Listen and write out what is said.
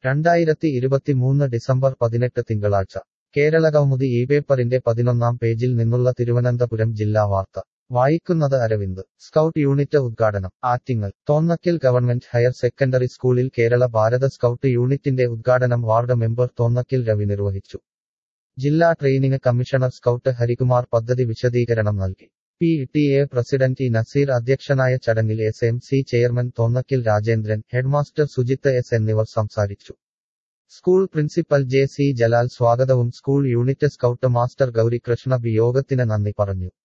രണ്ടായിരത്തി ഇരുപത്തിമൂന്ന് ഡിസംബർ പതിനെട്ട് തിങ്കളാഴ്ച കേരളകൗമുദി ഈ പേപ്പറിന്റെ പതിനൊന്നാം പേജിൽ നിന്നുള്ള തിരുവനന്തപുരം ജില്ലാ വാർത്ത വായിക്കുന്നത് അരവിന്ദ് സ്കൗട്ട് യൂണിറ്റ് ഉദ്ഘാടനം Attingal Thonnakkal government higher secondary സ്കൂളിൽ കേരള ഭാരത സ്കൗട്ട് യൂണിറ്റിന്റെ ഉദ്ഘാടനം വാർഡ് മെമ്പർ തോന്നക്കൽ രവി നിർവഹിച്ചു ജില്ലാ ട്രെയിനിങ് കമ്മീഷണർ സ്കൗട്ട് ഹരികുമാർ പദ്ധതി വിശദീകരണം നൽകി P T A president E Nazeer അധ്യക്ഷനായ ചടങ്ങിൽ S M C chairman Thonnakkal Rajendran headmaster Sujith S എന്നിവർ സംസാരിച്ചു school principal J C Jalal സ്വാഗതവും school unit scout master Gauri Krishna B യോഗത്തിന് നന്ദി പറഞ്ഞു